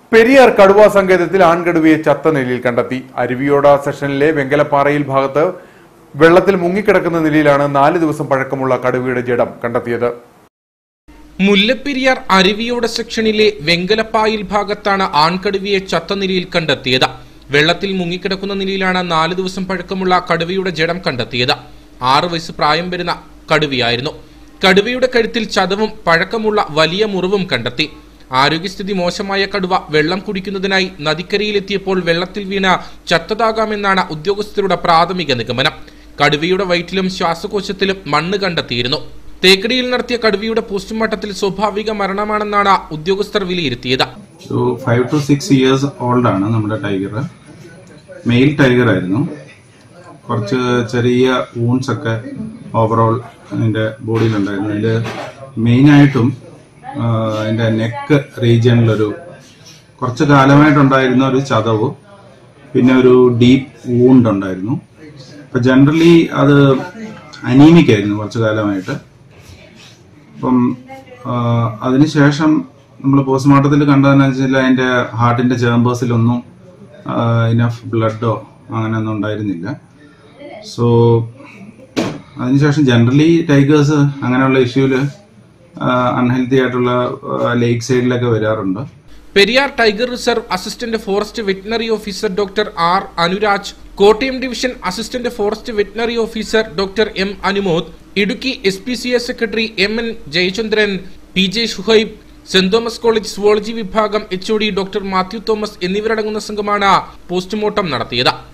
പെരിയാർ കടുവാ സങ്കേതത്തിൽ ആൺകടുവയെ ചത്ത നിലയിൽ കണ്ടെത്തി അരുവിയോട സെഷനിലെ വെങ്കലപ്പാറയിൽ ഭാഗത്ത് വെള്ളത്തിൽ മുങ്ങിക്കിടക്കുന്ന നിലയിലാണ് നാല് ദിവസം പഴക്കമുള്ള കടുവയുടെ ജഡം കണ്ടെത്തിയത് മുല്ലപ്പെരിയാർ അരുവിയോട സെക്ഷനിലെ വെങ്കലപ്പായിൽ ഭാഗത്താണ് ആൺകടുവയെ ചത്ത നിലയിൽ കണ്ടെത്തിയത് വെള്ളത്തിൽ മുങ്ങിക്കിടക്കുന്ന നിലയിലാണ് നാല് ദിവസം പഴക്കമുള്ള കടുവയുടെ ജഡം കണ്ടെത്തിയത് ആറ് വയസ്സ് പ്രായം വരുന്ന കടുവയായിരുന്നു കടുവയുടെ കഴുത്തിൽ ചതവും പഴക്കമുള്ള വലിയ മുറിവും കണ്ടെത്തി ആരോഗ്യസ്ഥിതി മോശമായ കടുവ വെള്ളം കുടിക്കുന്നതിനായി നദിക്കരയിലെത്തിയപ്പോൾ വെള്ളത്തിൽ വീണ ചത്തതാകാമെന്നാണ് ഉദ്യോഗസ്ഥരുടെ പ്രാഥമിക നിഗമനം കടുവയുടെ വയറ്റിലും ശ്വാസകോശത്തിലും മണ്ണ് കണ്ടെത്തിയിരുന്നു തേക്കടിയിൽ നടത്തിയ കടുവയുടെ പോസ്റ്റ്മോർട്ടത്തിൽ സ്വാഭാവിക മരണമാണെന്നാണ് ഉദ്യോഗസ്ഥർ വിലയിരുത്തിയത് ഒരു five to six years old ആണ് നമ്മുടെ ടൈഗർ മെയിൽ ടൈഗർ ആയിരുന്നു കുറച്ച് ചെറിയ വൂൺസ് ഒക്കെ ഓവറോൾ അതിന്റെ ബോഡിയിലുണ്ടായിരുന്നു അതിൽ മെയിനായിട്ടും അതിന്റെ നെക്ക് റീജിയനിലൊരു കുറച്ച് കാലമായിട്ടുണ്ടായിരുന്ന ഒരു ചതവ് പിന്നെ ഒരു ഡീപ്പ് വൂണ്ട് ഉണ്ടായിരുന്നു അപ്പൊ ജനറലി അത് അനീമിക് ആയിരുന്നു കുറച്ച് കാലമായിട്ട് അപ്പം ആ, അതിനുശേഷം നമ്മൾ പോസ്റ്റ്മോർട്ടത്തിൽ കണ്ടതെന്ന് വെച്ചാൽ അതിന്റെ ഹാർട്ടിന്റെ ചേമ്പേഴ്സിലൊന്നും ഇനഫ് ബ്ലഡോ അങ്ങനെയൊന്നും ഉണ്ടായിരുന്നില്ല സോ അതിനുശേഷം ജനറലി ടൈഗേഴ്സ് അങ്ങനെയുള്ള ഇഷ്യൂല് അൺഹെൽത്തി ആയിട്ടുള്ള ലേക്ക് സൈഡിലൊക്കെ വരാറുണ്ട് Periyar tiger reserve assistant forest veterinary officer doctor R Anuraj Kottayam division assistant forest veterinary officer doctor M Anumod Idukki S P C S secretary M N Jayachandran P J Shuhaib saint Thomas college zoology വിഭാഗം H doctor Mathew Thomas എന്നിവരടങ്ങുന്ന സംഘമാണ് postmortem നടത്തിയത്